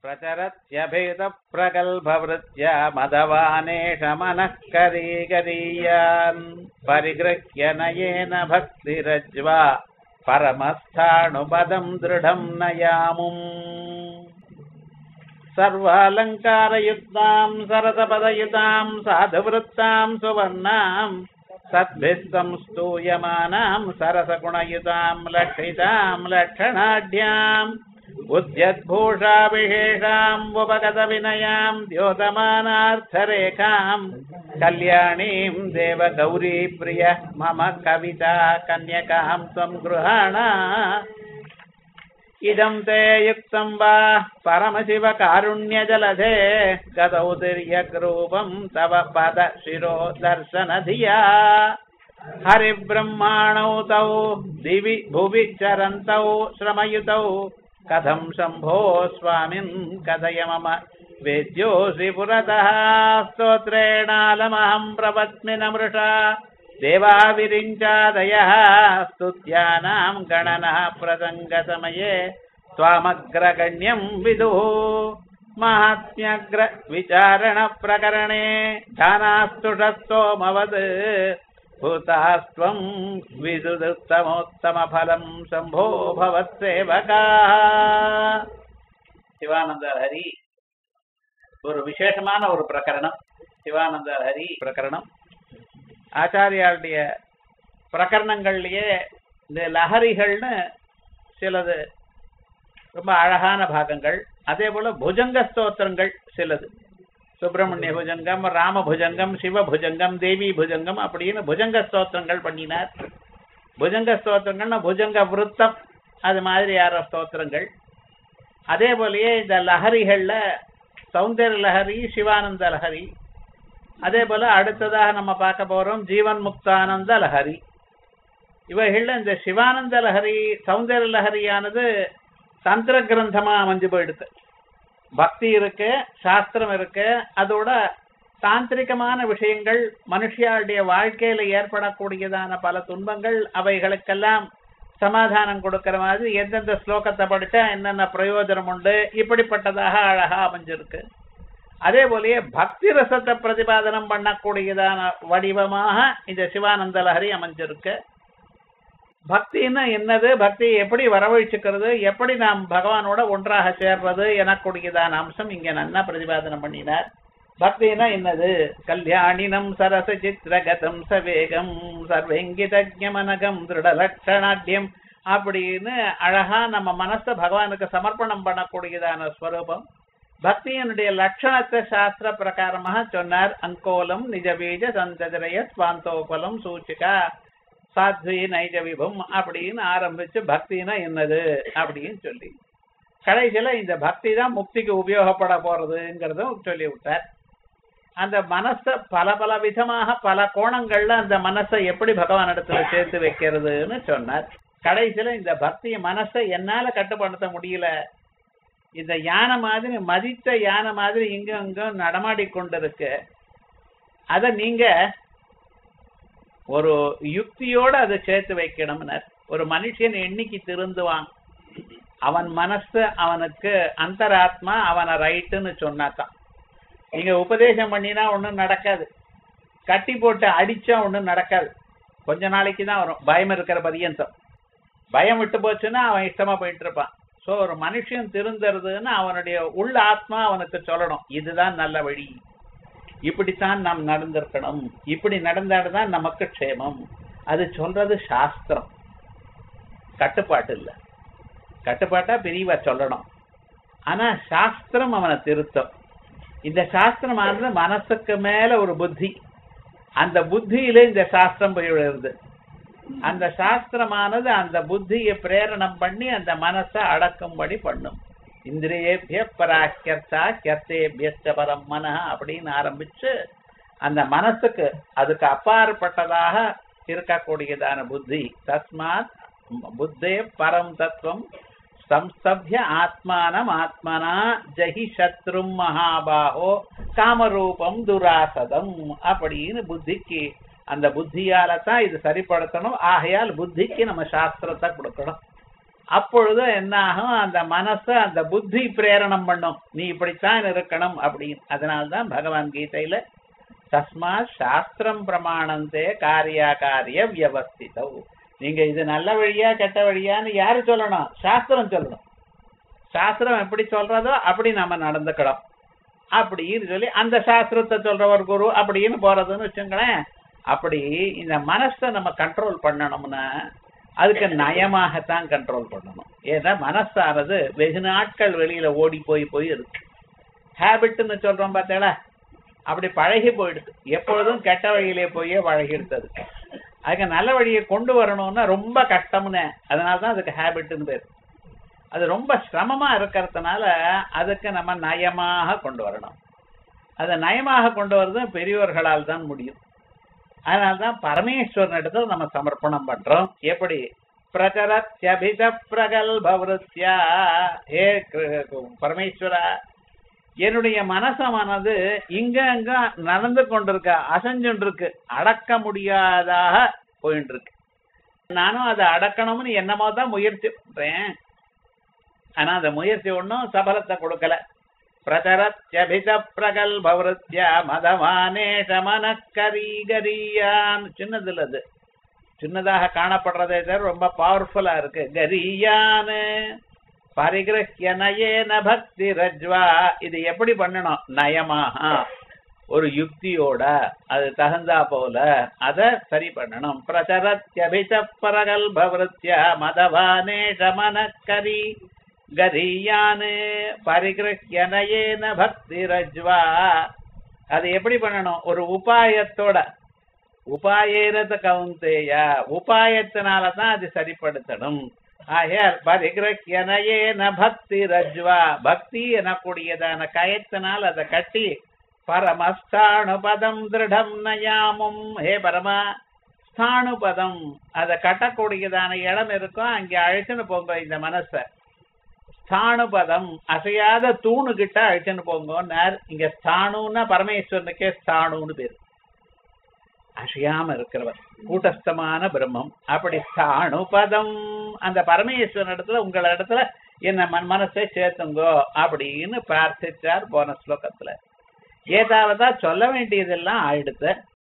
प्रचरत्यभेदप्रगल्भवृत्या मदवानेशमनः करीकरीयान् परिगृह्य नयेन भक्तिरज्वा परमस्थाणुपदम् दृढम् नयामुम् सर्वालङ्कारयुक्ताम् सरसपदयुताम् साधुवृत्ताम् सुवर्णाम् सद्भिः संस्तूयमानाम् सरसगुणयुताम् लक्षिताम् लक्षणाढ्याम् बुद्ध्यद्भूषाविशेषाम् उपगतविनयाम् द्योतमानार्थरेखाम् कल्याणीम् देवगौरीप्रिय मम कविता कन्यकाम् त्वम् गृहाण इदम् ते युक्तम् वा परमशिवकारुण्यजलधे गतौ तिर्यग्रूपम् तव पद शिरो दर्शनधिया हरिब्रह्माणौ तौ दिवि भुवि चरन्तौ श्रमयुतौ कथम् शम्भो स्वामिन् कथय मम वेद्योऽसि पुरतः स्तोत्रेणालमहम् प्रपत्मि नमृषा देवाविरिञ्चादयः स्तुत्यानाम् गणनः प्रसङ्गसमये त्वामग्रगण्यम् विदुः माहात्म्यग्र विचारणप्रकरणे ध्यानास्तुषस्तोमवत् भूतास्त्वम् विदुदुत्तमोत्तमफलम् शम्भो भवत्सेवकाः சிவானந்தர் ஹரி ஒரு விசேஷமான ஒரு பிரகரணம் சிவானந்தர் ஹரி பிரகரணம் ஆச்சாரியாளுடைய பிரகரணங்கள்லயே இந்த லஹரிகள்னு சிலது ரொம்ப அழகான பாகங்கள் அதே போல புஜங்க ஸ்தோத்திரங்கள் சிலது சுப்பிரமணிய புஜங்கம் ராம புஜங்கம் சிவ புஜங்கம் தேவி புஜங்கம் அப்படின்னு புஜங்க ஸ்தோத்திரங்கள் பண்ணினார் புஜங்க ஸ்தோத்திரங்கள்னா புஜங்க விருத்தம் அது மாதிரி யார ஸ்தோத்திரங்கள் அதே போலயே இந்த லஹரிகள்ல சௌந்தர்ய லஹரி சிவானந்த லஹரி அதே போல அடுத்ததாக நம்ம பார்க்க போறோம் ஜீவன் முக்தானந்த லஹரி இவைகள்ல இந்த சிவானந்த லஹரி சௌந்தர்ய லஹரியானது தந்திர கிரந்தமா அமைஞ்சு போயிடுது பக்தி இருக்கு சாஸ்திரம் இருக்கு அதோட தாந்திரிகமான விஷயங்கள் மனுஷியாளுடைய வாழ்க்கையில ஏற்படக்கூடியதான பல துன்பங்கள் அவைகளுக்கெல்லாம் சமாதானம் கொடுக்கிற மாதிரி எந்தெந்த ஸ்லோகத்தை படிச்சா என்னென்ன பிரயோஜனம் உண்டு இப்படிப்பட்டதாக அழகா அமைஞ்சிருக்கு அதே போலயே பக்தி ரசத்தை பிரதிபாதனம் பண்ணக்கூடியதான வடிவமாக இந்த சிவானந்த லஹரி அமைஞ்சிருக்கு பக்தின்னா என்னது பக்தியை எப்படி வரவழைச்சுக்கிறது எப்படி நாம் பகவானோட ஒன்றாக சேர்றது எனக்கூடியதான அம்சம் இங்க நன்னா பிரதிபாதனம் பண்ணினார் பக்தினா என்னது கல்யாணினம் சரச சித்திரகதம் சவேகம் சர்வங்கிதஜமனகம் திருடலட்சணாட்யம் அப்படின்னு அழகா நம்ம மனச பகவானுக்கு சமர்ப்பணம் பண்ணக்கூடியதான ஸ்வரூபம் பக்தியினுடைய லட்சணத்தை சாஸ்திர பிரகாரமாக சொன்னார் அங்கோலம் நிஜபீஜ சந்ததிரய ஸ்வாந்தோபலம் சூச்சிகா சாத்வி நைஜ விபம் அப்படின்னு ஆரம்பிச்சு பக்தினா என்னது அப்படின்னு சொல்லி கடைசியில இந்த பக்தி தான் முக்திக்கு உபயோகப்பட போறதுங்கிறதும் சொல்லி விட்டார் அந்த மனச பல பல விதமாக பல கோணங்கள்ல அந்த மனசை எப்படி பகவான் இடத்துல சேர்த்து வைக்கிறதுன்னு சொன்னார் கடைசியில இந்த பக்திய மனசை என்னால கட்டுப்படுத்த முடியல இந்த யானை மாதிரி மதித்த யானை மாதிரி இங்க அங்க நடமாடி கொண்டிருக்கு அத நீங்க ஒரு யுக்தியோட அதை சேர்த்து வைக்கணும்னர் ஒரு மனுஷன் எண்ணிக்கை திருந்துவான் அவன் மனசு அவனுக்கு அந்தராத்மா அவனை ரைட்டுன்னு சொன்னாதான் நீங்க உபதேசம் பண்ணினா ஒண்ணும் நடக்காது கட்டி போட்டு அடிச்சா ஒண்ணும் நடக்காது கொஞ்ச நாளைக்கு தான் வரும் பயம் இருக்கிற பரியந்தம் பயம் விட்டு போச்சுன்னா அவன் இஷ்டமா போயிட்டு இருப்பான் சோ ஒரு மனுஷன் திருந்துறதுன்னு அவனுடைய உள்ள ஆத்மா அவனுக்கு சொல்லணும் இதுதான் நல்ல வழி இப்படித்தான் நாம் நடந்திருக்கணும் இப்படி நடந்தாடுதான் நமக்கு க்ஷேமம் அது சொல்றது சாஸ்திரம் கட்டுப்பாட்டு இல்ல கட்டுப்பாட்டா பிரிவா சொல்லணும் ஆனா சாஸ்திரம் அவனை திருத்தம் இந்த சாஸ்திரமானது மனசுக்கு மேல ஒரு புத்தி அந்த புத்தியில இந்த சாஸ்திரம் போய் விழுது அந்த சாஸ்திரமானது அந்த புத்தியை பிரேரணம் பண்ணி அந்த மனசை அடக்கும்படி பண்ணும் இந்திரியேபிய பராக்கியர்த்தா கியர்த்தேபியஸ்ட பரம் மன அப்படின்னு ஆரம்பிச்சு அந்த மனசுக்கு அதுக்கு அப்பாற்பட்டதாக இருக்கக்கூடியதான புத்தி தஸ்மாத் புத்தே பரம் தத்துவம் சம்ஸ்தபிய ஆத்மானம் ஆத்மனா ஜஹி சத்ரும் மகாபாகோ காமரூபம் துராசதம் அப்படின்னு புத்திக்கு அந்த புத்தியால தான் இது சரிப்படுத்தணும் ஆகையால் புத்திக்கு நம்ம சாஸ்திரத்தை கொடுக்கணும் அப்பொழுது என்ன ஆகும் அந்த மனச அந்த புத்தி பிரேரணம் பண்ணும் நீ இப்படித்தான் இருக்கணும் அப்படின்னு அதனால்தான் பகவான் கீதையில தஸ்மா சாஸ்திரம் பிரமாணந்தே காரியா காரிய வியவஸ்திதம் நீங்க இது நல்ல வழியா கெட்ட வழியான்னு யாரு சொல்லணும் சாஸ்திரம் சொல்லணும் சாஸ்திரம் எப்படி சொல்றதோ அப்படி நம்ம நடந்துக்கணும் அப்படின்னு சொல்லி அந்த சாஸ்திரத்தை சொல்ற ஒரு குரு அப்படின்னு போறதுன்னு வச்சுங்களேன் அப்படி இந்த மனசை நம்ம கண்ட்ரோல் பண்ணணும்னா அதுக்கு நயமாகத்தான் கண்ட்ரோல் பண்ணணும் ஏன்னா மனசானது வெகு நாட்கள் வெளியில ஓடி போய் போய் இருக்கு ஹேபிட்னு சொல்றோம் பார்த்தேடா அப்படி பழகி போயிடுது எப்பொழுதும் கெட்ட வழியிலே போயே பழகி எடுத்தது அதுக்கு நல்ல வழியை கொண்டு வரணும்னா ரொம்ப கஷ்டம்னு அதனாலதான் அதுக்கு ஹேபிட்னு பேர் அது ரொம்ப சிரமமா இருக்கிறதுனால அதுக்கு நம்ம நயமாக கொண்டு வரணும் அதை நயமாக கொண்டு வரது பெரியோர்களால் தான் முடியும் அதனால்தான் பரமேஸ்வரன் இடத்துல நம்ம சமர்ப்பணம் பண்றோம் எப்படி பிரகரத்யபித பிரகல்பவருத்யா ஏ கிரு- பரமேஸ்வரா என்னுடைய மனசமானது இங்க அங்க நடந்து கொண்டிருக்க அசைஞ்சுட்டு இருக்கு அடக்க முடியாதாக போயிட்டு இருக்கு நானும் அதை அடக்கணும்னு என்னமோ தான் முயற்சி பண்றேன் ஆனா அந்த முயற்சி ஒண்ணும் சபலத்தை கொடுக்கல பிரதரத்யபித பிரகல்பவருத்யா மதமானேஷ மனக்கரீகரியான் சின்னதுல அது சின்னதாக காணப்படுறதே தவிர ரொம்ப பவர்ஃபுல்லா இருக்கு கரியான்னு பரிகிரஹ்ய நயேன பக்தி ரஜ்வா இது எப்படி பண்ணணும் நயமாக ஒரு யுக்தியோட அது தகுந்தா போல அத சரி பண்ணணும் பிரச்சரத்யபித பரகல்பவருத்யா மதவானேஷ மனக்கரி கரியானு பரிகிரஹ்ய நயேன பக்தி ரஜ்வா அது எப்படி பண்ணணும் ஒரு உபாயத்தோட உபாயேனத கவுந்தேய உபாயத்தினால தான் அது சரிப்படுத்தணும் ஆகையால் பரிகிரஹ்யனயேன பக்தி ரஜ்வா பக்தி எனக்கூடியதான கயத்தினால் அதை கட்டி பரமஸ்தானு பதம் திருடம் நயாமும் ஹே பரமா ஸ்தானு பதம் அதை கட்டக்கூடியதான இடம் இருக்கும் அங்கே அழைச்சுன்னு போங்க இந்த மனச ஸ்தானு பதம் அசையாத தூணு கிட்ட அழைச்சுன்னு போங்கன்னார் இங்க ஸ்தானுன்னா பரமேஸ்வரனுக்கே ஸ்தானுன்னு பேரு அசையாம இருக்கிறவர் கூட்டஸ்தமான பிரம்மம் அப்படி ஸ்தானு பதம் அந்த பரமேஸ்வரன் இடத்துல உங்கள இடத்துல என்ன மன் மனசை சேர்த்துங்கோ அப்படின்னு பிரார்த்திச்சார் போன ஸ்லோகத்துல ஏதாவதா சொல்ல வேண்டியதெல்லாம் ஆயிடுத்து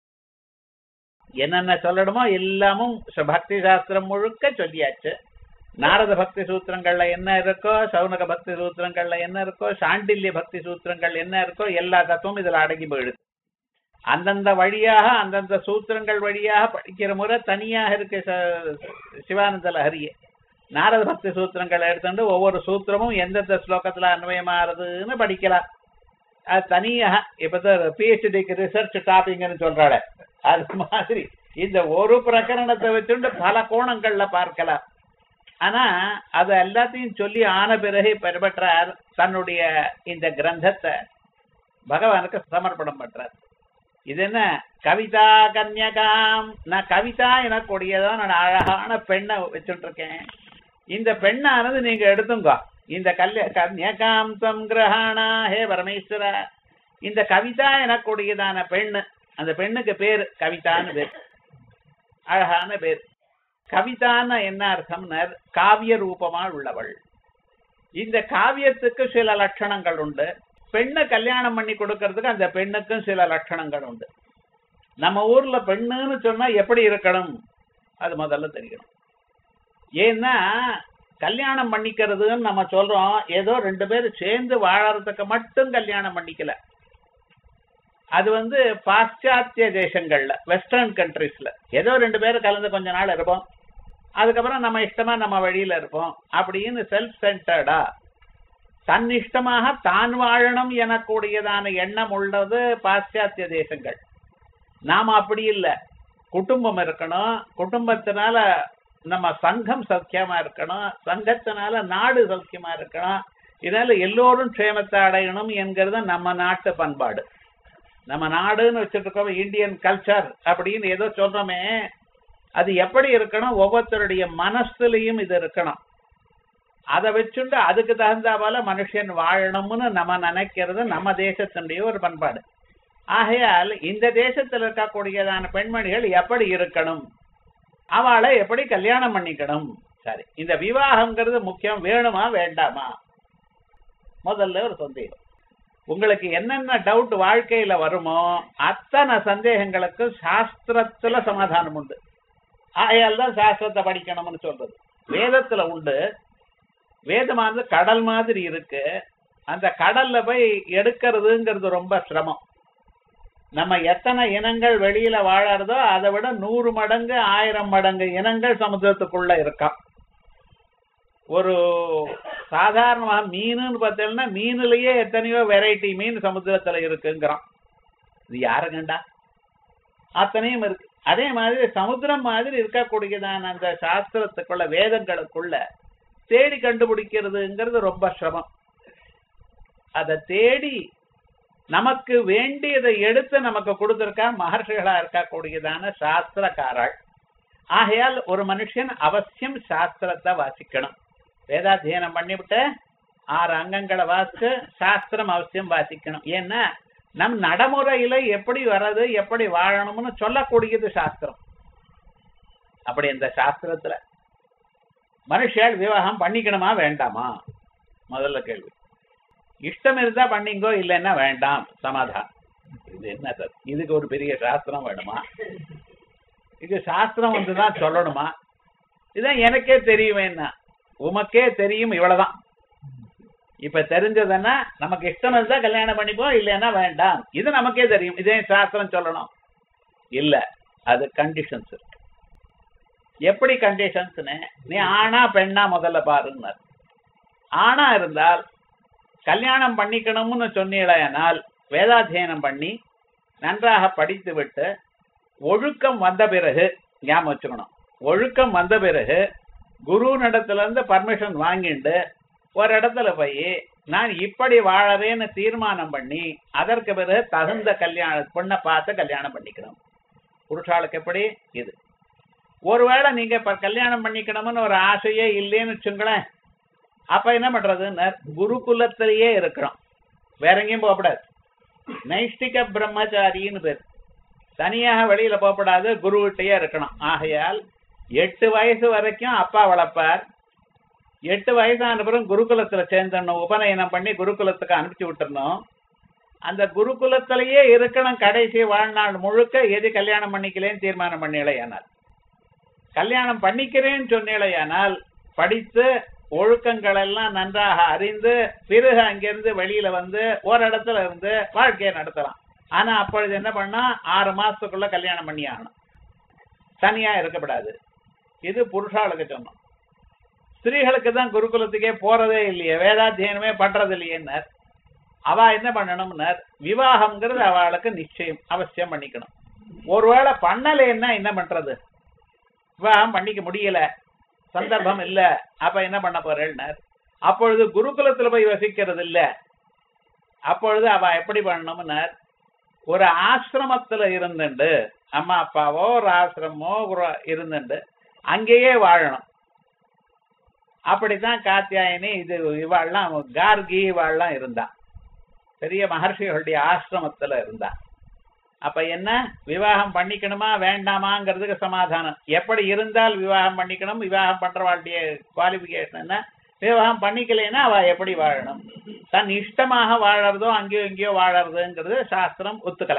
என்னென்ன சொல்லணுமோ எல்லாமும் ச- பக்தி சாஸ்திரம் முழுக்க சொல்லியாச்சு நாரத பக்தி சூத்திரங்கள்ல என்ன இருக்கோ சௌனக பக்தி சூத்திரங்கள்ல என்ன இருக்கோ சாண்டில்ய பக்தி சூத்திரங்கள் என்ன இருக்கோ எல்லா தத்துவம் இதுல அடங்கி போயிடுது அந்தந்த வழியாக அந்தந்த சூத்திரங்கள் வழியாக படிக்கிற முறை தனியாக இருக்கு ச- சிவானந்த லஹரியே நாரத பக்தி சூத்திரங்களை எடுத்துட்டு ஒவ்வொரு சூத்திரமும் எந்தெந்த ஸ்லோகத்துல அன்வயமாறுதுன்னு படிக்கலாம் அது தனியாக இப்பதான் பிஹெச்டிக்கு ரிசர்ச் டாபிக்னு சொல்றாளே அது மாதிரி இந்த ஒரு பிரகரணத்தை வச்சுட்டு பல கோணங்கள்ல பார்க்கலாம் ஆனா அது எல்லாத்தையும் சொல்லி ஆன பிறகு பெறப்பட்டார் தன்னுடைய இந்த கிரந்தத்தை பகவானுக்கு சமர்ப்பணம் பண்றார் இது என்ன கவிதா கன்யகாம் நான் கவிதா எனக்கூடியதான் நான் அழகான பெண்ணை வச்சுட்டு இருக்கேன் இந்த பெண்ணானது நீங்க எடுத்துங்க இந்த கல்ய கன்யகாம் சங்கிரஹாணா ஹே பரமேஸ்வரா இந்த கவிதா எனக்கூடியதான பெண்ணு அந்த பெண்ணுக்கு பேர் கவிதான்னு பேர் அழகான பேர் கவிதான்னு என்ன அர்த்தம்னர் காவிய ரூபமா உள்ளவள் இந்த காவியத்துக்கு சில லட்சணங்கள் உண்டு பெண்ணை கல்யாணம் பண்ணி கொடுக்கறதுக்கு அந்த பெண்ணுக்கும் சில லட்சணங்கள் உண்டு நம்ம ஊர்ல பெண்ணுன்னு சொன்னா எப்படி இருக்கணும் அது முதல்ல தெரியணும் ஏன்னா கல்யாணம் பண்ணிக்கிறதுன்னு நம்ம சொல்றோம் ஏதோ ரெண்டு பேர் சேர்ந்து வாழறதுக்கு மட்டும் கல்யாணம் பண்ணிக்கல அது வந்து பாশ্চাத்திய தேசங்கள்ல வெஸ்டர்ன் கண்ட்ரீஸ்ல ஏதோ ரெண்டு பேரும் கலந்து கொஞ்ச நாள் இருப்போம் அதுக்கப்புறம் நம்ம இஷ்டமா நம்ம வழியில இருப்போம் அப்படின்னு செல்ஃப் சென்டர்டா தன் இஷ்டமாக தான் வாழணும் எனக்கூடியதான எண்ணம் உள்ளது பாশ্চাத்திய தேசங்கள் நாம அப்படி இல்லை குடும்பம் இருக்கணும் குடும்பத்தினால நம்ம சங்கம் சௌக்கியமா இருக்கணும் சங்கத்தினால நாடு சௌக்கியமா இருக்கணும் இதனால எல்லோரும் க்ஷேமத்தை அடையணும் என்கிறது நம்ம நாட்டு பண்பாடு நம்ம நாடுன்னு வச்சுட்டு இருக்கோம் இந்தியன் கல்ச்சர் அப்படின்னு ஏதோ சொல்றோமே அது எப்படி இருக்கணும் ஒவ்வொருத்தருடைய மனசுலயும் இது இருக்கணும் அதை வச்சுட்டு அதுக்கு தகுந்த போல மனுஷன் வாழணும்னு நம்ம நினைக்கிறது நம்ம தேசத்தினுடைய ஒரு பண்பாடு ஆகையால் இந்த தேசத்தில் இருக்கக்கூடியதான பெண்மணிகள் எப்படி இருக்கணும் அவளை எப்படி கல்யாணம் பண்ணிக்கணும் சரி இந்த விவாகம்ங்கிறது முக்கியம் வேணுமா வேண்டாமா முதல்ல ஒரு சந்தேகம் உங்களுக்கு என்னென்ன டவுட் வாழ்க்கையில வருமோ அத்தனை சந்தேகங்களுக்கு சாஸ்திரத்துல சமாதானம் உண்டு ஆகையால் தான் சாஸ்திரத்தை படிக்கணும்னு சொல்றது வேதத்துல உண்டு வேதமானது கடல் மாதிரி இருக்கு அந்த கடல்ல போய் எடுக்கிறதுங்கிறது ரொம்ப சிரமம் நம்ம எத்தனை இனங்கள் வெளியில வாழறதோ அதை விட நூறு மடங்கு ஆயிரம் மடங்கு இனங்கள் சமுத்திரத்துக்குள்ள இருக்காம் ஒரு சாதாரணமாக மீனுன்னு பார்த்தீங்கன்னா மீனுலயே எத்தனையோ வெரைட்டி மீன் சமுத்திரத்துல இருக்குங்கிறான் இது யாரு கண்டா அத்தனையும் இருக்கு அதே மாதிரி சமுத்திரம் மாதிரி இருக்கக்கூடியதான அந்த சாஸ்திரத்துக்குள்ள வேதங்களுக்குள்ள தேடி கண்டுபிடிக்கிறதுங்கிறது ரொம்ப சிரமம் அதை தேடி நமக்கு வேண்டியதை எடுத்து நமக்கு கொடுத்திருக்கா மகர்ஷிகளா இருக்கக்கூடியதான சாஸ்திரக்காரள் ஆகையால் ஒரு மனுஷன் அவசியம் சாஸ்திரத்தை வாசிக்கணும் வேதாத்தியனம் பண்ணிவிட்டு ஆறு அங்கங்களை வாசிச்சு சாஸ்திரம் அவசியம் வாசிக்கணும் ஏன்னா நம் நடைமுறையில எப்படி வர்றது எப்படி வாழணும்னு சொல்லக்கூடியது சாஸ்திரம் அப்படி இந்த சாஸ்திரத்துல மனுஷியால் விவாகம் பண்ணிக்கணுமா வேண்டாமா முதல்ல கேள்வி இஷ்டம் இருந்தா பண்ணிங்கோ இல்லைன்னா வேண்டாம் சமாதானம் இது என்ன சார் இதுக்கு ஒரு பெரிய சாஸ்திரம் வேணுமா இது சாஸ்திரம் வந்துதான் சொல்லணுமா இதான் எனக்கே தெரியுமேன்னா உமக்கே தெரியும் இவ்வளவுதான் இப்ப தெரிஞ்சதுன்னா நமக்கு இஷ்டம் இருந்தா கல்யாணம் பண்ணிப்போம் இல்லைன்னா வேண்டாம் இது நமக்கே தெரியும் இதே சாஸ்திரம் சொல்லணும் இல்ல அது கண்டிஷன்ஸ் இருக்கு எப்படி கண்டிஷன்ஸ்னு நீ ஆணா பெண்ணா முதல்ல பாருன்னார் ஆணா இருந்தால் கல்யாணம் பண்ணிக்கணும்னு சொன்னீழையானால் வேதாத்தியனம் பண்ணி நன்றாக படித்து விட்டு ஒழுக்கம் வந்த பிறகு ஞாபகம் வச்சுக்கணும் ஒழுக்கம் வந்த பிறகு குரு நடத்துல இருந்து பர்மிஷன் வாங்கிட்டு ஒரு இடத்துல போய் நான் இப்படி வாழறேன்னு தீர்மானம் பண்ணி அதற்கு பிறகு தகுந்த கல்யாண பொண்ணை பார்த்து கல்யாணம் பண்ணிக்கணும் புருஷாளுக்கு எப்படி இது ஒருவேளை நீங்க இப்ப கல்யாணம் பண்ணிக்கணும்னு ஒரு ஆசையே இல்லைன்னு வச்சுங்களேன் அப்ப என்ன பண்றதுன்னு குருகுலத்திலேயே இருக்கிறோம் வேற எங்கேயும் போகக்கூடாது நைஷ்டிக பிரம்மச்சாரின்னு பேர் தனியாக வெளியில போகக்கூடாது குருவிட்டையே இருக்கணும் ஆகையால் எட்டு வயசு வரைக்கும் அப்பா வளர்ப்பார் எட்டு வயசான பிறகு குருகுலத்துல சேர்ந்துடணும் உபநயனம் பண்ணி குருகுலத்துக்கு அனுப்பிச்சு விட்டுறணும் அந்த குருகுலத்திலேயே இருக்கணும் கடைசி வாழ்நாள் முழுக்க எது கல்யாணம் பண்ணிக்கலேன்னு தீர்மானம் பண்ணிலையானால் கல்யாணம் பண்ணிக்கிறேன்னு சொன்னீழையானால் படித்து ஒழுக்கங்கள் எல்லாம் நன்றாக அறிந்து பிறகு அங்கிருந்து வெளியில வந்து ஒரு இடத்துல இருந்து வாழ்க்கையை நடத்தலாம் ஆனா அப்பொழுது என்ன பண்ணா ஆறு மாசத்துக்குள்ள கல்யாணம் பண்ணி ஆகணும் தனியா இருக்கப்படாது இது புருஷாளுக்கு சொன்னோம் ஸ்திரீகளுக்கு தான் குருகுலத்துக்கே போறதே இல்லையே வேதாத்தியனமே பண்றது இல்லையேன்னார் அவ என்ன பண்ணணும்னார் விவாகம்ங்கிறது அவளுக்கு நிச்சயம் அவசியம் பண்ணிக்கணும் ஒருவேளை பண்ணலைன்னா என்ன பண்றது விவாகம் பண்ணிக்க முடியல சந்தர்ப்பம் இல்ல அப்ப என்ன பண்ண போறேன்னார் அப்பொழுது குருகுலத்துல போய் வசிக்கிறது இல்ல அப்பொழுது அவ எப்படி பண்ணணும்னார் ஒரு ஆசிரமத்துல இருந்துண்டு அம்மா அப்பாவோ ஒரு ஆசிரமோ ஒரு இருந்துண்டு அங்கேயே வாழணும் அப்படித்தான் காத்தியாயனி இது இவாள்லாம் கார்கி இவாள்லாம் இருந்தா பெரிய மகர்ஷிகளுடைய ஆசிரமத்துல இருந்தா அப்ப என்ன விவாகம் பண்ணிக்கணுமா வேண்டாமாங்கிறதுக்கு சமாதானம் எப்படி இருந்தால் விவாகம் பண்ணிக்கணும் விவாகம் பண்றவாளுடைய குவாலிபிகேஷன் என்ன விவாகம் பண்ணிக்கலைன்னா அவ எப்படி வாழணும் தன் இஷ்டமாக வாழறதோ அங்கேயோ இங்கேயோ வாழறதுங்கிறது சாஸ்திரம் ஒத்துக்கல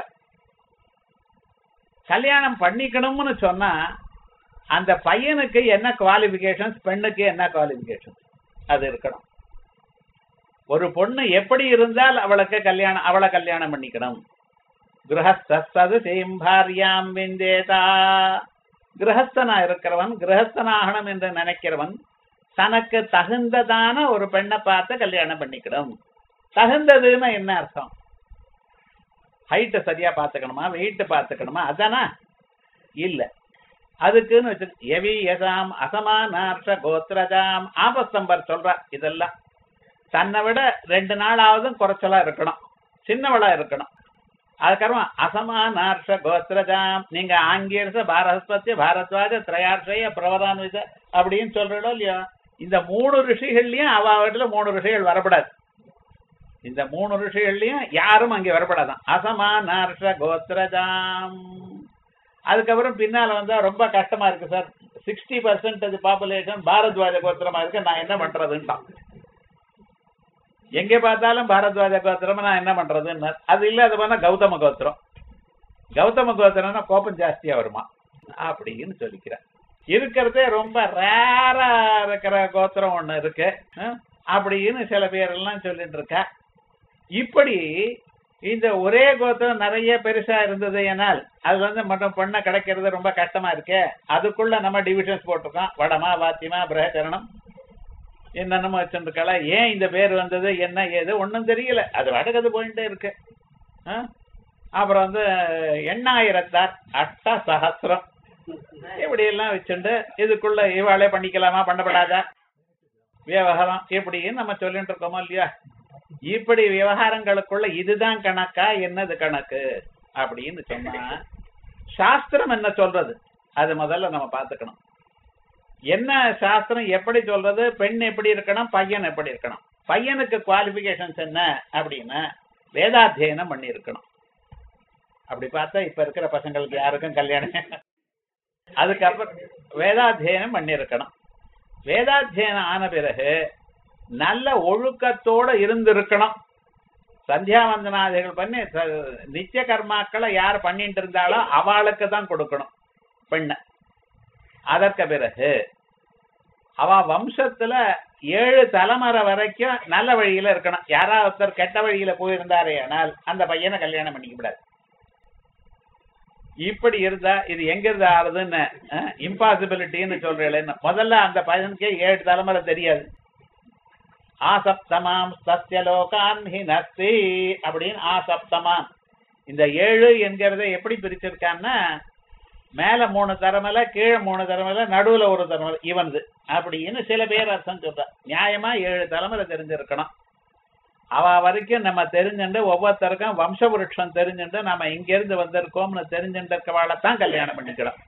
கல்யாணம் பண்ணிக்கணும்னு சொன்னா அந்த பையனுக்கு என்ன குவாலிபிகேஷன்ஸ் பெண்ணுக்கு என்ன குவாலிபிகேஷன்ஸ் அது இருக்கணும் ஒரு பொண்ணு எப்படி இருந்தால் அவளுக்கு கல்யாணம் அவளை கல்யாணம் பண்ணிக்கணும் கிரகஸ்தது பாரியாம் விந்தேதா கிரகஸ்தனா இருக்கிறவன் கிரகஸ்தனாகணும் என்று நினைக்கிறவன் தனக்கு தகுந்ததான ஒரு பெண்ணை பார்த்து கல்யாணம் பண்ணிக்கணும் தகுந்ததுன்னு என்ன அர்த்தம் ஹைட்டை சரியா பார்த்துக்கணுமா வெயிட் பார்த்துக்கணுமா அதானா இல்ல அதுக்குன்னு வச்சு எவி யசாம் அசமானார்ஷ கோத்ரஜாம் ஆபஸ்தம்பர் சொல்றா இதெல்லாம் தன்னை விட ரெண்டு நாளாவதும் குறைச்சலா இருக்கணும் சின்னவளா இருக்கணும் அதுக்கப்புறம் அசமானார்ஷ கோத்ரஜாம் நீங்க ஆங்கியர்ஷ பாரஸ்பத்திய பாரத்வாஜ திரையார்ஷய பிரவரான்வித அப்படின்னு சொல்றோம் இல்லையா இந்த மூணு ரிஷிகள்லயும் அவ வீட்டுல மூணு ரிஷிகள் வரப்படாது இந்த மூணு ரிஷிகள்லயும் யாரும் அங்கே வரப்படாதான் அசமானார்ஷ கோத்ரஜாம் அதுக்கப்புறம் பின்னால வந்தா ரொம்ப கஷ்டமா இருக்கு sir sixty percentage population Bharadwaja கோத்திரமா இருக்கு நான் என்ன பண்றதுன்ட்டான் எங்க பார்த்தாலும் பாரத்வாஜ கோத்திரம் நான் என்ன பண்றதுன்னு அது இல்ல அது பண்ணா கௌதம கோத்திரம் கௌதம கோத்திரம்னா கோபம் ஜாஸ்தியா வருமா அப்படின்னு சொல்லிக்கிறேன் இருக்கிறதே ரொம்ப ரேரா இருக்கிற கோத்திரம் ஒண்ணு இருக்கு அஹ், அப்படின்னு சில பேர் எல்லாம் சொல்லிட்டு இருக்கா இப்படி இந்த ஒரே கோத்திரம் நிறைய பெருசா இருந்தது ஏனால் அது வந்து மட்டும் பொண்ணை கிடைக்கிறது ரொம்ப கஷ்டமா இருக்கே அதுக்குள்ள நம்ம டிவிஷன்ஸ் போட்டிருக்கோம் வடமா வாத்தியமா பிரகச்சரணம் என்னென்னமோ வச்சிருக்கலாம் ஏன் இந்த பேர் வந்தது என்ன ஏது ஒண்ணும் தெரியல அது வடகது போயிட்டே இருக்கு ஆ? அப்புறம் வந்து எண்ணாயிரத்தார் அட்ட சகசிரம் இப்படி எல்லாம் வச்சுண்டு இதுக்குள்ள இவாளே பண்ணிக்கலாமா பண்ணப்படாதா விவகாரம் இப்படின்னு நம்ம சொல்லிட்டு இருக்கோமோ இல்லையா இப்படி விவகாரங்களுக்குள்ள இதுதான் கணக்கா என்னது கணக்கு அப்படின்னு சொன்னா சாஸ்திரம் என்ன சொல்றது அது முதல்ல நம்ம பார்த்துக்கணும் என்ன சாஸ்திரம் எப்படி சொல்றது பெண் எப்படி இருக்கணும் பையன் எப்படி இருக்கணும் பையனுக்கு குவாலிபிகேஷன்ஸ் என்ன அப்படின்னா வேதாத்தியனம் பண்ணி இருக்கணும் அப்படி பார்த்தா இப்ப இருக்கிற பசங்களுக்கு யாருக்கும் கல்யாணம் அதுக்கப்புறம் வேதாத்தியனம் பண்ணி இருக்கணும் வேதாத்தியனம் ஆன பிறகு நல்ல ஒழுக்கத்தோட இருந்திருக்கணும் சந்தியாவந்தனாதிகள் பண்ணி ச- நித்திய கர்மாக்களை யார் பண்ணிட்டு இருந்தாலோ அவளுக்கு தான் கொடுக்கணும் பெண்ண அதற்கு பிறகு அவ வம்சத்துல ஏழு தலைமுறை வரைக்கும் நல்ல வழியில இருக்கணும் யாராவது ஒருத்தர் கெட்ட வழியில போயிருந்தாரே ஆனால் அந்த பையனை கல்யாணம் பண்ணிக்க கூடாது இப்படி இருந்தா இது எங்க இருந்து ஆறுதுன்னு இம்பாசிபிலிட்டின்னு சொல்றேன் முதல்ல அந்த பையனுக்கே ஏழு தலைமுறை தெரியாது ஆசப்தமாம் சத்திய லோகான் ஹி நஸ்தி அப்படின்னு ஆசப்தமாம் இந்த ஏழு என்கிறத எப்படி பிரிச்சிருக்கான்னா மேல மூணு தரமல கீழே மூணு தரமல நடுவுல ஒரு தரமல இவன்து அப்படின்னு சில பேர் அர்த்தம் சொல்ற நியாயமா ஏழு தலைமுறை தெரிஞ்சிருக்கணும் அவ வரைக்கும் நம்ம தெரிஞ்சுண்டு ஒவ்வொருத்தருக்கும் வம்ச விருட்சம் தெரிஞ்சுண்டு நம்ம இங்க இருந்து வந்திருக்கோம்னு தெரிஞ்சுருக்கவாளத்தான் கல்யாணம் பண்ணிக்கிறோம்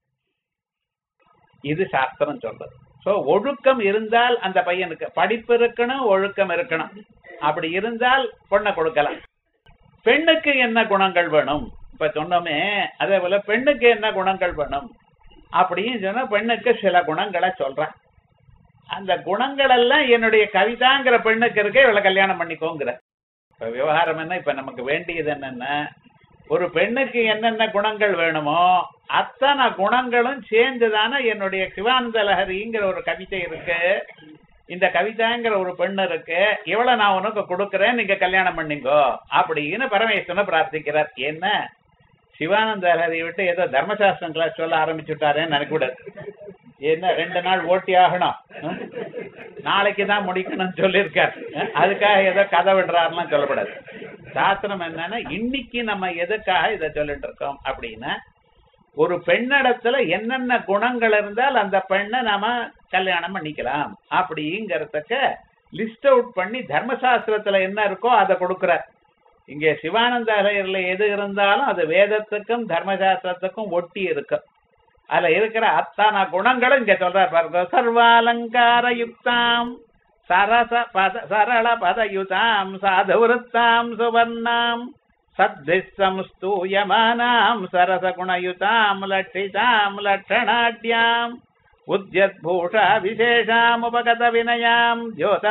இது சாஸ்திரம் சொல்றது சோ ஒழுக்கம் இருந்தால் அந்த பையனுக்கு படிப்பு இருக்கணும் ஒழுக்கம் இருக்கணும் அப்படி இருந்தால் பொண்ணை கொடுக்கலாம் பெண்ணுக்கு என்ன குணங்கள் வேணும் இப்ப சொன்னோமே அதே போல பெண்ணுக்கு என்ன குணங்கள் வேணும் அப்படின்னு சொன்னா பெண்ணுக்கு சில குணங்களை சொல்றேன் அந்த குணங்கள் எல்லாம் என்னுடைய கவிதாங்கிற பெண்ணுக்கு இருக்க இவளை கல்யாணம் பண்ணிக்கோங்கிற இப்ப விவகாரம் என்ன இப்ப நமக்கு வேண்டியது என்னன்னா ஒரு பெண்ணுக்கு என்னென்ன குணங்கள் வேணுமோ அத்தனை குணங்களும் சேர்ந்துதானே என்னுடைய சிவானந்த லஹரிங்கிற ஒரு கவிதை இருக்கு இந்த கவிதாங்கிற ஒரு பெண்ணு இருக்கு இவளை நான் உனக்கு கொடுக்கறேன் நீங்க கல்யாணம் பண்ணிங்கோ அப்படின்னு பரமேஸ்வரனை பிரார்த்திக்கிறார் என்ன சிவானந்த லஹரியை விட்டு ஏதோ தர்மசாஸ்திரம் கிளாஸ் சொல்ல ஆரம்பிச்சுட்டாரேன்னு நினைக்க கூடாது என்ன ரெண்டு நாள் ஓட்டி ஆகணும் ஹம்? நாளைக்கு தான் முடிக்கணும்னு சொல்லியிருக்கார் ஹம்? அதுக்காக ஏதோ கதை விடுறாருலாம் சொல்லக்கூடாது சாஸ்திரம் என்னன்னா இன்னைக்கு நம்ம எதுக்காக இதை சொல்லிட்டு இருக்கோம் அப்படின்னா ஒரு பெண்ணிடத்துல என்னென்ன குணங்கள் இருந்தால் அந்த பெண்ணை நாம கல்யாணம் பண்ணிக்கலாம் அப்படிங்கறதுக்கு லிஸ்ட் அவுட் பண்ணி தர்மசாஸ்திரத்துல என்ன இருக்கோ அதை கொடுக்கிறார் இங்க சிவானந்த அலையர்ல எது இருந்தாலும் அது வேதத்துக்கும் தர்மசாஸ்திரத்துக்கும் ஒட்டி இருக்கும் அதுல இருக்கிற அத்தனை குணங்களும் இங்க சொல்றார் பாருங்க சர்வாலங்கார யுக்தாம் சரச பத சரள பதயுதாம் சாதுவருத்தாம் சுவர்ணாம் சத்பிஸ்ஸம் ஸ்தூயமானாம் சரச குணயுதாம் லட்சிதாம் லட்சணாட்யாம் உத்யத்பூஷா விசேஷாம் உபகத வினயாம்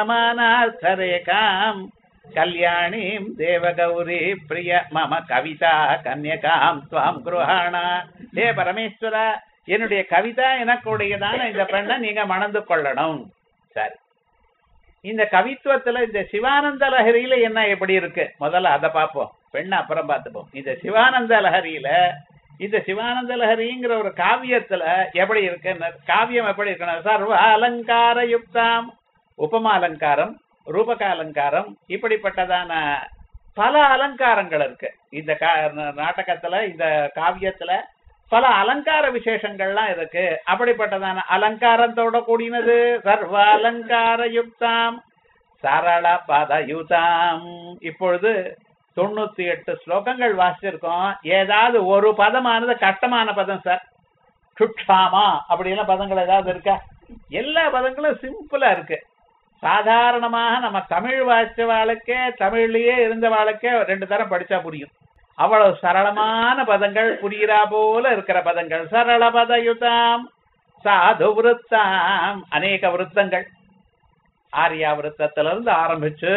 द्योतमानार्थरेखाम् கல்யாணீம் தேவகௌரி பிரிய மம கவிதா கன்யகாம் துவாம் குருஹாணா ஹே பரமேஸ்வரா என்னுடைய கவிதா எனக்குடையதான இந்த பெண்ணை நீங்க மணந்து கொள்ளணும் சரி இந்த கவித்துவத்துல இந்த சிவானந்த லஹரியில என்ன எப்படி இருக்கு முதல்ல அதை பார்ப்போம் பெண்ணை அப்புறம் பார்த்துப்போம் இந்த சிவானந்த லஹரியில இந்த சிவானந்த லஹரிங்கிற ஒரு காவியத்துல எப்படி இருக்குன்னு காவியம் எப்படி இருக்கணும் சர்வ அலங்கார யுக்தாம் உபமா அலங்காரம் ரூபக அலங்காரம் இப்படிப்பட்டதான பல அலங்காரங்கள் இருக்கு இந்த கா- நாடகத்துல இந்த காவியத்துல பல அலங்கார விசேஷங்கள்லாம் இருக்கு அப்படிப்பட்டதான அலங்காரத்தோட கூடினது சர்வ அலங்கார யுக்தாம் சரள பதயுதாம் இப்பொழுது தொண்ணூத்தி எட்டு ஸ்லோகங்கள் வாசிச்சிருக்கோம் ஏதாவது ஒரு பதமானது கஷ்டமான பதம் சார் சுட்சாமா அப்படியெல்லாம் பதங்கள் ஏதாவது இருக்கா எல்லா பதங்களும் சிம்பிளா இருக்கு சாதாரணமாக நம்ம தமிழ் வாசிச்ச வாழ்க்கே தமிழ்லயே இருந்த வாழ்க்கே ரெண்டு தரம் படிச்சா புரியும் அவ்வளவு சரளமான பதங்கள் புரியுறா போல இருக்கிற பதங்கள் சரள பதயுதாம் சாது விருத்தாம் அநேக விருத்தங்கள் ஆரியா விருத்தத்திலிருந்து ஆரம்பிச்சு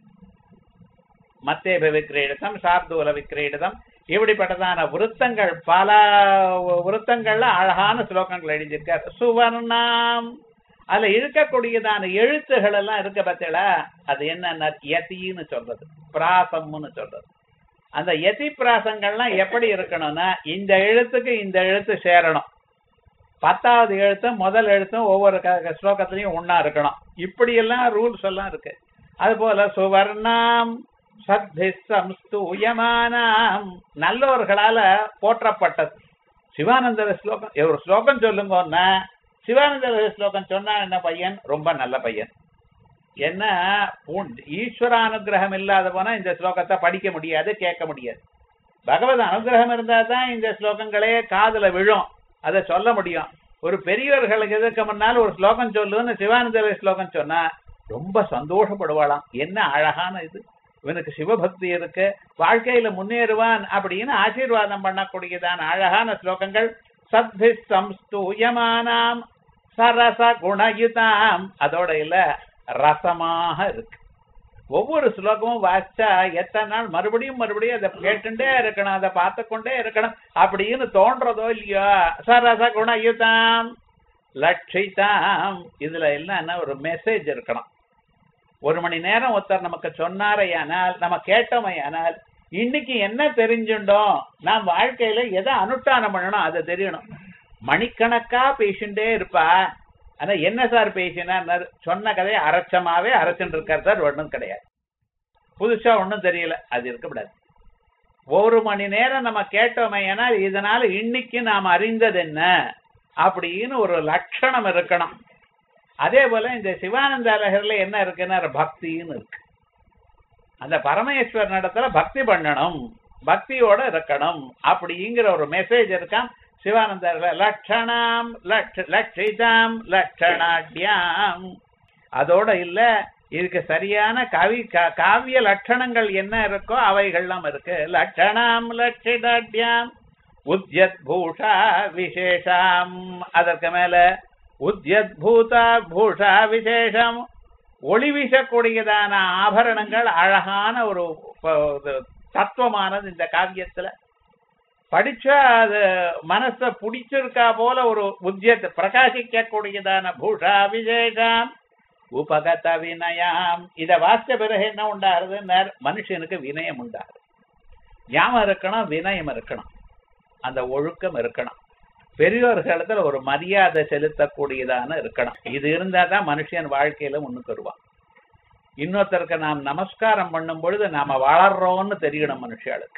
மத்தேப விக்கிரீடிதம் சார்தூல விக்கிரீடிதம் இப்படிப்பட்டதான விருத்தங்கள் பல விருத்தங்கள்ல அழகான ஸ்லோகங்கள் எழுதியிருக்கார் சுவர்ணாம் அதுல இருக்கக்கூடியதான எழுத்துகள் எல்லாம் இருக்க பத்தியல அது என்ன யதின்னு சொல்றது பிராசம்னு சொல்றது அந்த யதி பிராசங்கள்லாம் எப்படி இருக்கணும்னா இந்த எழுத்துக்கு இந்த எழுத்து சேரணும் பத்தாவது எழுத்தும் முதல் எழுத்தும் ஒவ்வொரு க- ஸ்லோகத்திலையும் ஒண்ணா இருக்கணும் இப்படி எல்லாம் ரூல்ஸ் எல்லாம் இருக்கு அது போல சுவர்ணாம் சத்தி சம்ஸ்தூயமானாம் நல்லவர்களால போற்றப்பட்டது சிவானந்தர ஸ்லோகம் ஒரு ஸ்லோகம் சொல்லுங்கன்னா சிவானந்தர ஸ்லோகம் சொன்னா என்ன பையன் ரொம்ப நல்ல பையன் என்ன பூண்- ஈஸ்வர அனுகிரகம் இல்லாத போனா இந்த ஸ்லோகத்தை படிக்க முடியாது கேட்க முடியாது பகவத் அனுகிரகம் இருந்தா தான் இந்த ஸ்லோகங்களே காதுல விழும் அதை சொல்ல முடியும் ஒரு பெரியவர்களுக்கு எதுக்கு முன்னால் ஒரு ஸ்லோகம் சொல்லுன்னு சிவானந்தர ஸ்லோகம் சொன்னா ரொம்ப சந்தோஷப்படுவாளாம் என்ன அழகான இது இவனுக்கு சிவபக்தி இருக்கு வாழ்க்கையில முன்னேறுவான் அப்படின்னு ஆசீர்வாதம் பண்ணக்கூடியதான அழகான ஸ்லோகங்கள் சத்பி சம்ஸ்தூயமானாம் சரச குணயுதாம் அதோட இல்ல ரசமாக இருக்கு ஒவ்வொரு ஸ்லோகமும் வாசிச்சா எத்தனை நாள் மறுபடியும் மறுபடியும் அதை கேட்டுட்டே இருக்கணும் அதை பார்த்து கொண்டே இருக்கணும் அப்படின்னு தோன்றதோ இல்லையோ சரச குணயுதாம் லட்சிதாம் இதுல என்னன்னா ஒரு மெசேஜ் இருக்கணும் ஒரு மணி நேரம் ஒருத்தர் நமக்கு சொன்னாரையானால் நம்ம கேட்டோமையானால் இன்னைக்கு என்ன தெரிஞ்சுட்டோம் நாம் வாழ்க்கையில எதை அனுஷ்டானம் பண்ணணும் அது தெரியணும் மணிக்கணக்கா பேசிண்டே இருப்பா ஆனா என்ன சார் பேசினா சொன்ன கதையை அரைச்சமாவே அரைச்சுட்டு இருக்கார் சார் ஒண்ணும் கிடையாது புதுசா ஒண்ணும் தெரியல அது இருக்கக்கூடாது ஒரு மணி நேரம் நம்ம கேட்டோமே ஏன்னா இதனால இன்னைக்கு நாம் அறிந்தது என்ன அப்படின்னு ஒரு லட்சணம் இருக்கணும் அதே போல இந்த சிவானந்த அழகர்ல என்ன இருக்குன்னா பக்தின்னு இருக்கு அந்த பரமேஸ்வரன் இடத்துல பக்தி பண்ணணும் பக்தியோட இருக்கணும் அப்படிங்கிற ஒரு மெசேஜ் இருக்காம் சிவானந்தர்ல லட்சணாம் லட்ச லட்சிதாம் லட்சணாட்யாம் அதோட இல்ல இதுக்கு சரியான கவி கா- காவிய லட்சணங்கள் என்ன இருக்கோ அவைகள்லாம் இருக்கு லட்சணாம் லட்சிதாட்யாம் உத்யத் பூஷா விசேஷாம் அதற்கு மேல உத்யத் பூதா பூஷா விசேஷம் ஒளி வீசக்கூடியதான ஆபரணங்கள் அழகான ஒரு ப- இது தத்துவமானது இந்த காவியத்துல படிச்சா அது மனச பிடிச்சிருக்கா போல ஒரு உத்தியத்தை பிரகாசிக்க கூடியதான பூஷா விசேஷம் உபகத வினயம் இத வாசிச்ச பிறகு என்ன உண்டாகுது மனுஷனுக்கு வினயம் உண்டாகுது ஞாபகம் இருக்கணும் வினயம் இருக்கணும் அந்த ஒழுக்கம் இருக்கணும் பெரியோர்களிடத்துல ஒரு மரியாதை செலுத்தக்கூடியதான இருக்கணும் இது இருந்தா தான் மனுஷன் வாழ்க்கையில முன்னுக்கு வருவான் இன்னொருத்தருக்கு நாம் நமஸ்காரம் பண்ணும் பொழுது நாம வளர்றோம்னு தெரியணும் மனுஷாளுக்கு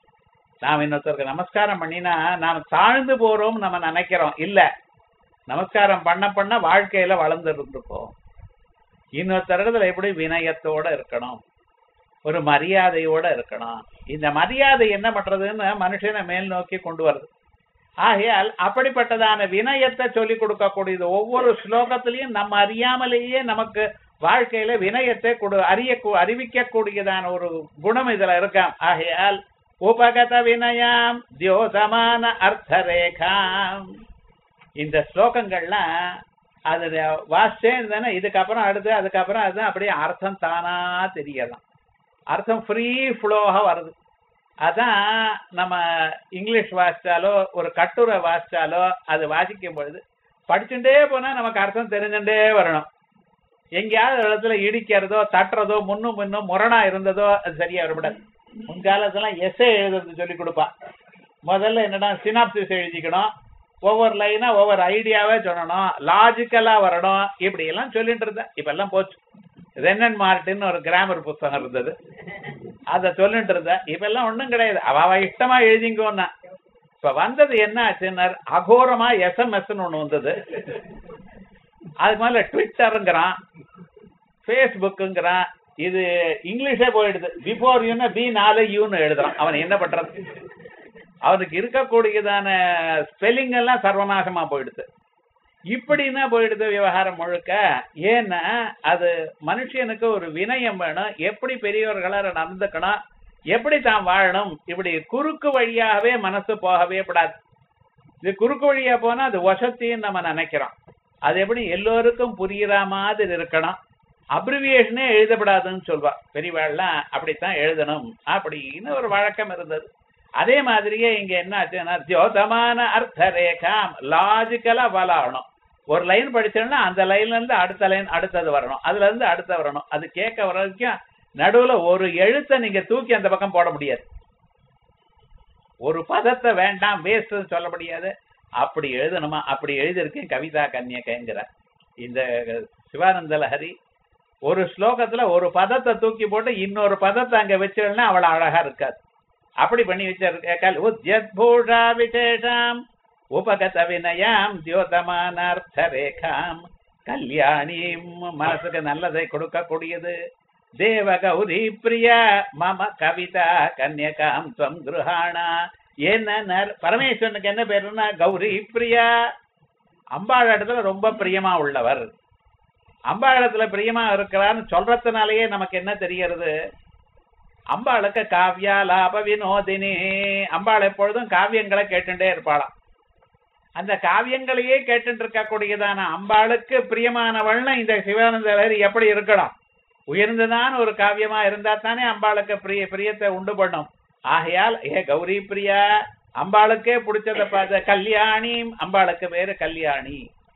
நாம் இன்னொருத்தருக்கு நமஸ்காரம் பண்ணினா நாம் தாழ்ந்து போறோம் நம்ம நினைக்கிறோம் இல்ல நமஸ்காரம் பண்ண பண்ண வாழ்க்கையில வளர்ந்து இருந்திருப்போம் இன்னொருத்தரிடத்துல எப்படி வினயத்தோட இருக்கணும் ஒரு மரியாதையோட இருக்கணும் இந்த மரியாதை என்ன பண்றதுன்னு மனுஷனை மேல் நோக்கி கொண்டு வருது ஆகையால் அப்படிப்பட்டதான வினயத்தை சொல்லிக் கொடுக்கக்கூடியது ஒவ்வொரு ஸ்லோகத்திலையும் நம்ம அறியாமலேயே நமக்கு வாழ்க்கையில வினயத்தை கொடு அறிய அறிவிக்க கூடியதான ஒரு குணம் இதுல இருக்காம் ஆகையால் உபகத வினயாம் தியோதமான அர்த்தரேகாம் இந்த ஸ்லோகங்கள்லாம் அது வாசிச்சே இருந்தேன்னா இதுக்கப்புறம் அடுத்து அதுக்கப்புறம் அதுதான் அப்படியே அர்த்தம் தானா தெரியலாம் அர்த்தம் ஃப்ரீ ஃப்ளோவா வருது அதான் நம்ம இங்கிலீஷ் வாசிச்சாலோ ஒரு கட்டுரை வாசிச்சாலோ அது வாசிக்கும் பொழுது படிச்சுட்டே போனா நமக்கு அர்த்தம் தெரிஞ்சுட்டே வரணும் எங்கேயாவது ஒரு இடத்துல இடிக்கிறதோ தட்டுறதோ முன்னும் முன்னும் முரணா இருந்ததோ அது சரியா வரக்கூடாது முன்காலத்துல எஸ்ஏ எழுதுறது சொல்லி கொடுப்பா முதல்ல என்னடா சினாப்சிஸ் எழுதிக்கணும் ஒவ்வொரு லைனா ஒவ்வொரு ஐடியாவே சொல்லணும் லாஜிக்கலா வரணும் இப்படி எல்லாம் சொல்லிட்டு இருந்தேன் இப்ப எல்லாம் போச்சு ரென்னன் மார்டின் ஒரு கிராமர் புஸ்தகம் இருந்தது அத சொல்லிட்டு இருந்தேன் இப்ப எல்லாம் ஒண்ணும் கிடையாது அவ அவ இஷ்டமா எழுதிங்கோன்னா இப்ப வந்தது என்ன ஆச்சுன்னா அகோரமா எஸ்எம்எஸ் ஒண்ணு வந்தது அதுக்கு மேல ட்விட்டருங்கிறான் ஃபேஸ்புக்குங்கிறான் இது இங்கிலீஷே போயிடுது பிஃபோர் யூன்னு பி நாலு யூன்னு எழுதுறான் அவன் என்ன பண்றது அவனுக்கு இருக்கக்கூடியதான ஸ்பெல்லிங் எல்லாம் சர்வநாசமா போயிடுது இப்படின்னா போயிடுது விவகாரம் முழுக்க ஏன்னா அது மனுஷனுக்கு ஒரு வினயம் வேணும் எப்படி பெரியவர்களால நடந்துக்கணும் எப்படி தான் வாழணும் இப்படி குறுக்கு வழியாகவே மனசு போகவே கூடாது இது குறுக்கு வழியா போனா அது வசத்தின்னு நம்ம நினைக்கிறோம் அது எப்படி எல்லோருக்கும் புரியுற மாதிரி இருக்கணும் அப்ரிவியேஷனே எழுதப்படாதுன்னு சொல்வா பெரியவாள்லாம் அப்படித்தான் எழுதணும் அப்படின்னு ஒரு வழக்கம் இருந்தது அதே மாதிரியே இங்க என்ன ஆச்சுன்னா தியோதமான அர்த்த ரேகாம் லாஜிக்கலா வளரணும் ஒரு லைன் படிச்சோம்னா அந்த லைன்ல இருந்து அடுத்த லைன் அடுத்தது வரணும் அதுல இருந்து அடுத்த வரணும் அது கேட்க வர வரைக்கும் நடுவுல ஒரு எழுத்தை நீங்க தூக்கி அந்த பக்கம் போட முடியாது ஒரு பதத்தை வேண்டாம் வேஸ்ட்னு சொல்ல முடியாது அப்படி எழுதணுமா அப்படி எழுதியிருக்கேன் கவிதா கன்னியகைங்கிற இந்த சிவானந்த லஹரி ஒரு ஸ்லோகத்துல ஒரு பதத்தை தூக்கி போட்டு இன்னொரு பதத்தை அங்க வச்சிருந்தா அவ்வளவு அழகா இருக்காது அப்படி பண்ணி வச்சிருக்க உத்யத் பூஷா விசேஷாம் உபகத வினயாம் தியோதமானார்த்த ரேகாம் கல்யாணிம் மனசுக்கு நல்லதை கொடுக்கக்கூடியது தேவ கௌரி பிரியா மம கவிதா கன்யகாம் துவம் கிருஹாணா என்ன பரமேஸ்வரனுக்கு என்ன பேருன்னா கௌரி பிரியா அம்பாள் இடத்துல ரொம்ப பிரியமா உள்ளவர் அம்பாள் இடத்துல பிரியமா இருக்கிறான்னு சொல்றதுனாலயே நமக்கு என்ன தெரியறது அம்பாளுக்கு காவ்யா லாப வினோதினி அம்பாள் எப்பொழுதும் காவியங்களை கேட்டுட்டே இருப்பாளாம் அந்த காவியங்களையே கேட்டு இருக்கக்கூடியதான அம்பாளுக்கு பிரியமானவள்னு இந்த சிவானந்தர் எப்படி இருக்கணும் உயர்ந்ததான ஒரு காவியமா இருந்தா தானே அம்பாளுக்கு பிரிய பிரியத்தை உண்டு பண்ணும் ஆகையால் ஏ கௌரி பிரியா அம்பாளுக்கே பிடிச்சத பார்த்த கல்யாணி அம்பாளுக்கு பேரு கல்யாணி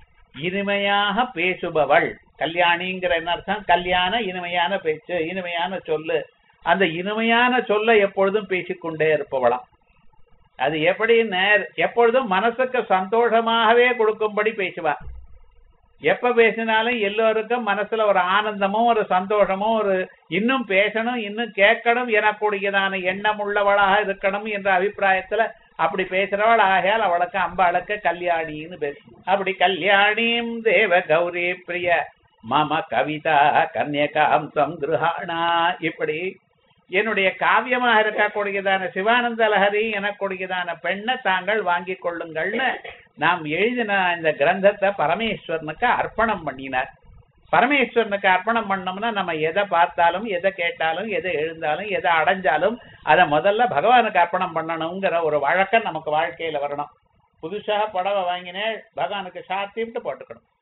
இனிமையாக பேசுபவள் கல்யாணிங்கிற என்ன அர்த்தம் கல்யாண இனிமையான பேச்சு இனிமையான சொல்லு அந்த இனிமையான சொல்ல எப்பொழுதும் பேசிக்கொண்டே இருப்பவளாம் அது எப்படி நேர் எப்பொழுதும் மனசுக்கு சந்தோஷமாகவே கொடுக்கும்படி பேசுவா எப்ப பேசினாலும் எல்லோருக்கும் மனசுல ஒரு ஆனந்தமும் ஒரு சந்தோஷமும் ஒரு இன்னும் பேசணும் இன்னும் கேட்கணும் எனக்கூடியதான எண்ணம் உள்ளவளாக இருக்கணும் என்ற அபிப்பிராயத்துல அப்படி பேசுறவள் ஆகையால் அவளுக்கு அம்பாளுக்கு கல்யாணின்னு பேசு அப்படி கல்யாணியும் தேவ கௌரி பிரிய மம கவிதா கன்யகாம் தம் கிருஹாணா இப்படி என்னுடைய காவியமாக இருக்கக்கூடியதான சிவானந்த லஹரி எனக்கூடியதான பெண்ணை தாங்கள் வாங்கி கொள்ளுங்கள்னு நாம் எழுதின இந்த கிரந்தத்தை பரமேஸ்வரனுக்கு அர்ப்பணம் பண்ணினார் பரமேஸ்வரனுக்கு அர்ப்பணம் பண்ணோம்னா நம்ம எதை பார்த்தாலும் எதை கேட்டாலும் எதை எழுந்தாலும் எதை அடைஞ்சாலும் அதை முதல்ல பகவானுக்கு அர்ப்பணம் பண்ணணுங்கிற ஒரு வழக்கம் நமக்கு வாழ்க்கையில வரணும் புதுசாக புடவை வாங்கினேன் பகவானுக்கு சாத்திட்டு போட்டுக்கணும்